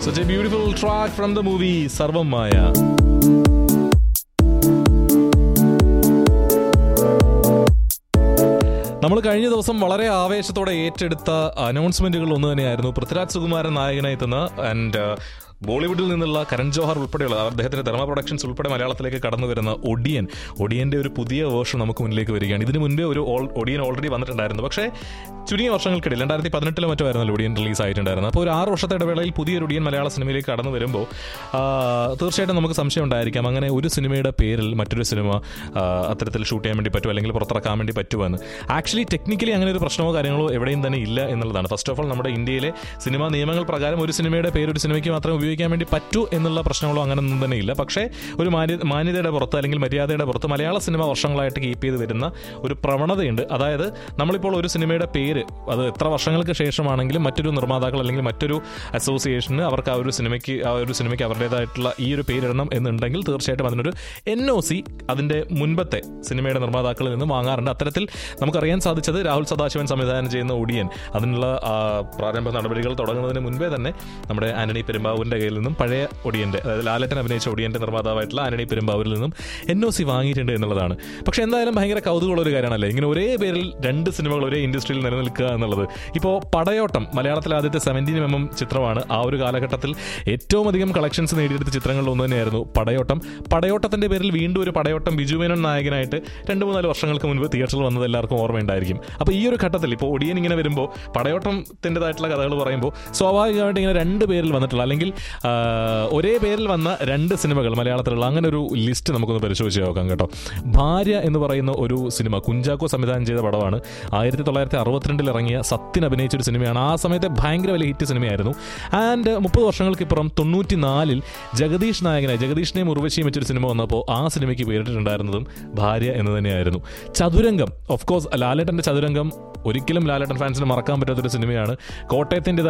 Such a beautiful track from the movie സർവം മായ നമ്മൾ കഴിഞ്ഞ ദിവസം വളരെ ആവേശത്തോടെ ഏറ്റെടുത്ത അനൗൺസ്മെന്റുകൾ ഒന്ന് തന്നെയായിരുന്നു പൃഥ്വിരാജ് സുകുമാരൻ നായകനായി എത്തുന്ന ആൻഡ് ബോളിവുഡിൽ നിന്നുള്ള കരൺ ജോഹർ ഉൾപ്പെടെയുള്ള അദ്ദേഹത്തിന്റെ ധർമ്മ പ്രൊഡക്ഷൻസ് ഉൾപ്പെടെ മലയാളത്തിലേക്ക് കടന്നു വരുന്ന ഒഡിയൻ ഒഡിയന്റെ ഒരു പുതിയ വേർഷൻ നമുക്ക് മുന്നിലേക്ക് വരികയാണ് ഇതിനു മുൻപേ ഒരു ഓൾ- ഒഡിയൻ ഓൾറെഡി വന്നിട്ടുണ്ടായിരുന്നു പക്ഷേ ചുരുങ്ങിയ വർഷങ്ങൾക്കിടയിൽ രണ്ടായിരത്തി പതിനെട്ടിലോ മറ്റോ ആയിരുന്നല്ലോ ഒഡിയൻ റിലീസ് ആയിട്ടുണ്ടായിരുന്നു അപ്പോൾ ഒരു ആറ് വർഷത്തെ ഇടവേളയിൽ പുതിയൊരു ഒഡിയൻ മലയാള സിനിമയിലേക്ക് കടന്നു വരുമ്പോൾ ആ, തീർച്ചയായിട്ടും നമുക്ക് സംശയം ഉണ്ടായിരിക്കാം അങ്ങനെ ഒരു സിനിമയുടെ പേരിൽ മറ്റൊരു സിനിമ ആ, അത്തരത്തിൽ ഷൂട്ട് ചെയ്യാൻ വേണ്ടി പറ്റുമോ അല്ലെങ്കിൽ പുറത്തിറക്കാൻ വേണ്ടി പറ്റുമെന്ന് ആക്ച്വലി ടെക്നിക്കലി അങ്ങനെ ഒരു പ്രശ്നമോ കാര്യങ്ങളോ എവിടെയും തന്നെ ഇല്ല എന്നുള്ളതാണ് ഫസ്റ്റ് ഓഫ് ഓൾ നമ്മുടെ ഇന്ത്യയിലെ സിനിമാ നിയമങ്ങൾ പ്രകാരം ഒരു സിനിമയുടെ പേര് ഒരു സിനിമയ്ക്ക് മാത്രമേ ഉപയോഗിക്കാൻ വേണ്ടി പറ്റൂ എന്നുള്ള പ്രശ്നങ്ങളോ അങ്ങനെയൊന്നും തന്നെ ഇല്ല പക്ഷേ ഒരു മാന്യ മാന്യതയുടെ പുറത്ത് അല്ലെങ്കിൽ മര്യാദയുടെ പുറത്ത് മലയാള സിനിമ വർഷങ്ങളായിട്ട് കീപ്പ് ചെയ്ത് വരുന്ന ഒരു പ്രവണതയുണ്ട് അതായത് നമ്മളിപ്പോൾ ഒരു സിനിമയുടെ പേര് അത് എത്ര വർഷങ്ങൾക്ക് ശേഷമാണെങ്കിലും മറ്റൊരു നിർമ്മാതാക്കൾ അല്ലെങ്കിൽ മറ്റൊരു അസോസിയേഷന് അവർക്ക് ആ ഒരു സിനിമയ്ക്ക് ആ ഒരു സിനിമയ്ക്ക് അവരുടേതായിട്ടുള്ള ഈ ഒരു പേരിടണം എന്നുണ്ടെങ്കിൽ തീർച്ചയായിട്ടും അതിനൊരു എൻ ഒ സി അതിൻ്റെ മുൻപത്തെ സിനിമയുടെ നിർമ്മാതാക്കളിൽ നിന്ന് വാങ്ങാറുണ്ട് അത്തരത്തിൽ നമുക്കറിയാൻ സാധിച്ചത് രാഹുൽ സദാശിവൻ സംവിധാനം ചെയ്യുന്ന ഒടിയൻ അതിനുള്ള ആ, പ്രാരംഭ നടപടികൾ തുടങ്ങുന്നതിന് മുൻപേ തന്നെ നമ്മുടെ ആന്റണി പെരുമ്പാവൂരിന്റെ കയ്യിൽ നിന്നും പഴയ ഒടിയന്റെ അതായത് ലാലറ്റൻ അഭിനയിച്ച ഒടിയന്റെ നിർമ്മാതാവായിട്ടുള്ള ആന്റണി പെരുമ്പാവൂരിൽ നിന്നും എൻ ഒ സി വാങ്ങിയിട്ടുണ്ട് എന്നുള്ളതാണ് പക്ഷെ എന്തായാലും ഭയങ്കര കൗതുകമുള്ള ഒരു കാര്യമാണല്ലേ ഇങ്ങനെ ഒരേ പേരിൽ രണ്ട് സിനിമകൾ ഒരേ ഇൻഡസ്ട്രിയിൽ നിലനിൽക്കുക എന്നുള്ളത് ഇപ്പോൾ പടയോട്ടം മലയാളത്തിൽ ആദ്യത്തെ സെവൻറ്റീൻ എം എം ചിത്രമാണ് ആ ഒരു കാലഘട്ടത്തിൽ ഏറ്റവും അധികം കളക്ഷൻസ് നേടിയെടുത്ത ചിത്രങ്ങളിൽ ഒന്ന് തന്നെയായിരുന്നു പടയോട്ടം പടയോട്ടത്തിന്റെ പേരിൽ വീണ്ടും ഒരു പടയോട്ടം ബിജു മേനോൻ നായകനായിട്ട് രണ്ട് മൂന്നാല് വർഷങ്ങൾക്ക് മുൻപ് തിയേറ്ററിൽ വന്നത് എല്ലാവർക്കും ഓർമ്മയുണ്ടായിരിക്കും അപ്പോൾ ഈ ഒരു ഘട്ടത്തിൽ ഇപ്പോൾ ഒടിയൻ ഇങ്ങനെ വരുമ്പോൾ പടയോട്ടത്തിൻ്റെതായിട്ടുള്ള കഥകൾ പറയുമ്പോൾ സ്വാഭാവികമായിട്ട് ഇങ്ങനെ രണ്ട് പേരിൽ വന്നിട്ടുള്ള അല്ലെങ്കിൽ ആ, ഒരേ പേരിൽ വന്ന രണ്ട് സിനിമകൾ മലയാളത്തിലുള്ള അങ്ങനെ ഒരു ലിസ്റ്റ് നമുക്കൊന്ന് പരിശോധിച്ച് നോക്കാം കേട്ടോ ഭാര്യ എന്ന് പറയുന്ന ഒരു സിനിമ കുഞ്ചാക്കോ സംവിധാനം ചെയ്ത പടമാണ് ആയിരത്തി തൊള്ളായിരത്തി അറുപത്തിരണ്ടിൽ ഇറങ്ങിയ സത്യൻ അഭിനയിച്ച ഒരു സിനിമയാണ് ആ സമയത്തെ ഭയങ്കര വലിയ ഹിറ്റ് സിനിമയായിരുന്നു ആൻഡ് മുപ്പത് വർഷങ്ങൾക്കിപ്പുറം തൊണ്ണൂറ്റി നാലിൽ ജഗദീഷ് നായകനായി ജഗദീഷിനെയും ഉർവശിയും വെച്ചൊരു സിനിമ വന്നപ്പോൾ ആ സിനിമയ്ക്ക് പേരിട്ടിട്ടുണ്ടായിരുന്നതും ഭാര്യ എന്ന് തന്നെയായിരുന്നു ചതുരംഗം ഓഫ് കോഴ്സ് ലാലേട്ടന്റെ ചതുരംഗം ഒരിക്കലും ലാലേട്ടൻ ഫാൻസിന് മറക്കാൻ പറ്റാത്തൊരു സിനിമയാണ് കോട്ടയത്തിൻ്റെ